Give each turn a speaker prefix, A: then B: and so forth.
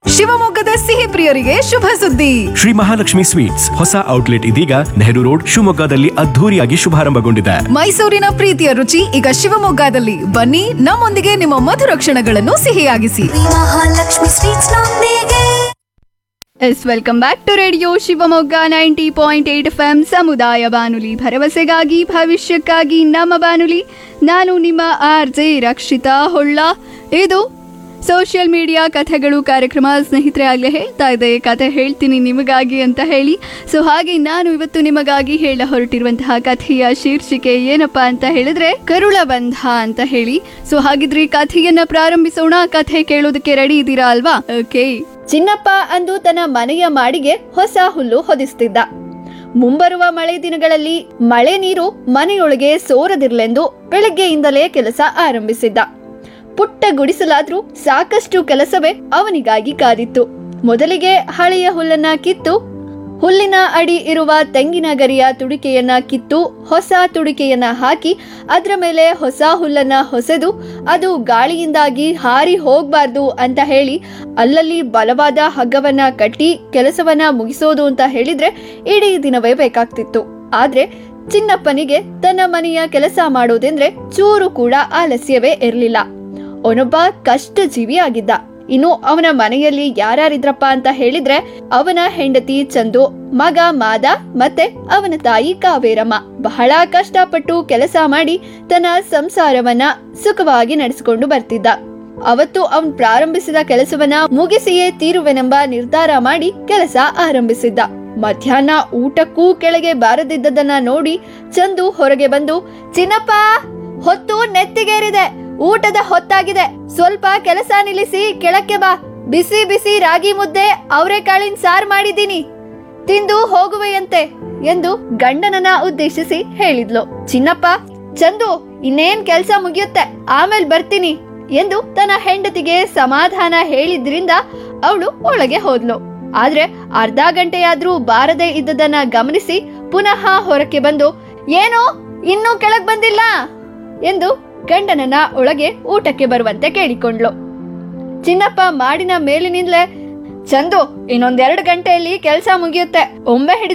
A: ಶಿವಮೊಗ್ಗದ ಸಿಹಿ ಪ್ರಿಯರಿಗೆ ಶುಭ ಸುದ್ದಿ
B: ಶ್ರೀ ಮಹಾಲಕ್ಷ್ಮಿ ಸ್ವೀಟ್ಸ್ ಹೊಸ ಔಟ್ಲೆಟ್ ಇದೀಗ ನೆಹರು ರೋಡ್ ಶಿವಮೊಗ್ಗದಲ್ಲಿ ಅದ್ಧೂರಿಯಾಗಿ ಶುಭಾರಂಭಗೊಂಡಿದೆ
A: ಮೈಸೂರಿನ ಪ್ರೀತಿಯ ರುಚಿ ಈಗ ಶಿವಮೊಗ್ಗದಲ್ಲಿ ಬನ್ನಿ ನಮ್ಮೊಂದಿಗೆ ನಿಮ್ಮ ಮಧುರ ಕ್ಷಣಗಳನ್ನು ಸಿಹಿಯಾಗಿಸಿ
C: ಮಹಾಲಕ್ಷ್ಮಿ ಸ್ವೀಟ್ಸ್ ನೊಂದಿಗೆ
D: yes welcome back to radio Shivamogga ninety point eight F M ಸಮುದಾಯ ಬಾನುಲಿ ಭರವಸೆಗಾಗಿ ಭವಿಷ್ಯಕ್ಕಾಗಿ ನಮ್ಮ ಬಾನುಲಿ ನಾನು ನಿಮ್ಮ ಆರ್ ಜೆ ರಕ್ಷಿತಾ ಹೊಳ್ಳ ಇದು ಸೋಷಿಯಲ್ ಮೀಡಿಯಾ ಕಥೆಗಳು ಕಾರ್ಯಕ್ರಮ ಸ್ನೇಹಿತರೆ ಆಗಲೇ ಹೇಳ್ತಾ ಇದೆ ಕಥೆ ಹೇಳ್ತೀನಿ ನಿಮಗಾಗಿ ಅಂತ ಹೇಳಿ ಸೊ ಹಾಗೆ ನಾನು ಇವತ್ತು ನಿಮಗಾಗಿ ಹೇಳ ಹೊರಟಿರುವಂತಹ ಕಥೆಯ ಶೀರ್ಷಿಕೆ ಏನಪ್ಪಾ ಅಂತ ಹೇಳಿದ್ರೆ ಕರುಳ ಬಂಧ ಅಂತ ಹೇಳಿ ಸೊ ಹಾಗಿದ್ರೆ ಈ ಕಥೆಯನ್ನ ಪ್ರಾರಂಭಿಸೋಣ ಕಥೆ ಕೇಳೋದಕ್ಕೆ ರೆಡಿ ಇದ್ದೀರಾ ಅಲ್ವಾ ಓಕೆ ಚಿನ್ನಪ್ಪ ಅಂದು ತನ್ನ ಮನೆಯ ಮಾಡಿಗೆ ಹೊಸ ಹುಲ್ಲು ಹೊದಿಸ್ತಿದ್ದ ಮುಂಬರುವ ಮಳೆ ದಿನಗಳಲ್ಲಿ ಮಳೆ ನೀರು ಮನೆಯೊಳಗೆ ಸೋರದಿರ್ಲೆಂದು ಬೆಳಗ್ಗೆಯಿಂದಲೇ ಕೆಲಸ ಆರಂಭಿಸಿದ್ದ ಪುಟ್ಟ ಗುಡಿಸಲಾದ್ರೂ ಸಾಕಷ್ಟು ಕೆಲಸವೇ ಅವನಿಗಾಗಿ ಕಾದಿತ್ತು ಮೊದಲಿಗೆ ಹಳೆಯ ಹುಲ್ಲನ್ನ ಕಿತ್ತು ಹುಲ್ಲಿನ ಅಡಿ ಇರುವ ತೆಂಗಿನ ಗರಿಯ ತುಡಿಕೆಯನ್ನ ಕಿತ್ತು ಹೊಸ ತುಡಿಕೆಯನ್ನ ಹಾಕಿ ಅದರ ಮೇಲೆ ಹೊಸ ಹುಲ್ಲನ್ನ ಹೊಸೆದು ಅದು ಗಾಳಿಯಿಂದಾಗಿ ಹಾರಿ ಹೋಗ್ಬಾರ್ದು ಅಂತ ಹೇಳಿ ಅಲ್ಲಲ್ಲಿ ಬಲವಾದ ಹಗ್ಗವನ್ನ ಕಟ್ಟಿ ಕೆಲಸವನ್ನ ಮುಗಿಸೋದು ಅಂತ ಹೇಳಿದ್ರೆ ಇಡೀ ದಿನವೇ ಬೇಕಾಗ್ತಿತ್ತು ಆದ್ರೆ ಚಿನ್ನಪ್ಪನಿಗೆ ತನ್ನ ಮನೆಯ ಕೆಲಸ ಮಾಡೋದೆಂದ್ರೆ ಚೂರು ಕೂಡ ಆಲಸ್ಯವೇ ಇರಲಿಲ್ಲ ಅವನೊಬ್ಬ ಕಷ್ಟ ಜೀವಿಯಾಗಿದ್ದ ಇನ್ನು ಅವನ ಮನೆಯಲ್ಲಿ ಯಾರ್ಯಾರಿದ್ರಪ್ಪ ಅಂತ ಹೇಳಿದ್ರೆ ಅವನ ಹೆಂಡತಿ ಚಂದು ಮಗ ಮಾದ ಮತ್ತೆ ಅವನ ತಾಯಿ ಕಾವೇರಮ್ಮ ಬಹಳ ಕಷ್ಟಪಟ್ಟು ಕೆಲಸ ಮಾಡಿ ತನ್ನ ಸಂಸಾರವನ್ನ ಸುಖವಾಗಿ ನಡೆಸಿಕೊಂಡು ಬರ್ತಿದ್ದ ಅವತ್ತು ಅವನ್ ಪ್ರಾರಂಭಿಸಿದ ಕೆಲಸವನ್ನ ಮುಗಿಸಿಯೇ ತೀರುವೆನೆಂಬ ನಿರ್ಧಾರ ಮಾಡಿ ಕೆಲಸ ಆರಂಭಿಸಿದ್ದ ಮಧ್ಯಾಹ್ನ ಊಟಕ್ಕೂ ಕೆಳಗೆ ಬಾರದಿದ್ದದನ್ನ ನೋಡಿ ಚಂದು ಹೊರಗೆ ಬಂದು ಚಿನ್ನಪ್ಪ ಹೊತ್ತು ನೆತ್ತಿಗೇರಿದೆ ಊಟದ ಹೊತ್ತಾಗಿದೆ ಸ್ವಲ್ಪ ಕೆಲಸ ನಿಲ್ಲಿಸಿ ಕೆಳಕ್ಕೆ ಬಾ ಬಿಸಿ ಬಿಸಿ ರಾಗಿ ಮುದ್ದೆ ಅವರೆಕಾಳಿನ ಸಾರ್ ಮಾಡಿದ್ದೀನಿ ತಿಂದು ಹೋಗುವೆಯಂತೆ ಎಂದು ಗಂಡನನ್ನ ಉದ್ದೇಶಿಸಿ ಹೇಳಿದ್ಲು ಚಿನ್ನಪ್ಪ ಚಂದು ಇನ್ನೇನ್ ಕೆಲ್ಸ ಮುಗಿಯುತ್ತೆ ಆಮೇಲೆ ಬರ್ತೀನಿ ಎಂದು ತನ್ನ ಹೆಂಡತಿಗೆ ಸಮಾಧಾನ ಹೇಳಿದ್ರಿಂದ ಅವಳು ಒಳಗೆ ಹೋದ್ಲು ಆದ್ರೆ ಅರ್ಧ ಗಂಟೆಯಾದ್ರೂ ಬಾರದೆ ಇದ್ದದನ್ನ ಗಮನಿಸಿ ಪುನಃ ಹೊರಕ್ಕೆ ಬಂದು ಏನು ಇನ್ನೂ ಕೆಳಗ್ ಬಂದಿಲ್ಲ ಎಂದು ಗಂಡನನ್ನ ಒಳಗೆ ಊಟಕ್ಕೆ ಬರುವಂತೆ ಕೇಳಿಕೊಂಡ್ಲು ಚಿನ್ನಪ್ಪ ಮಾಡಿನ ಮೇಲಿನಿಂದಲೇ ಚಂದು ಇನ್ನೊಂದೆರಡು ಗಂಟೆಯಲ್ಲಿ ಕೆಲಸ ಮುಗಿಯುತ್ತೆ ಒಮ್ಮೆ ಹಿಡಿದ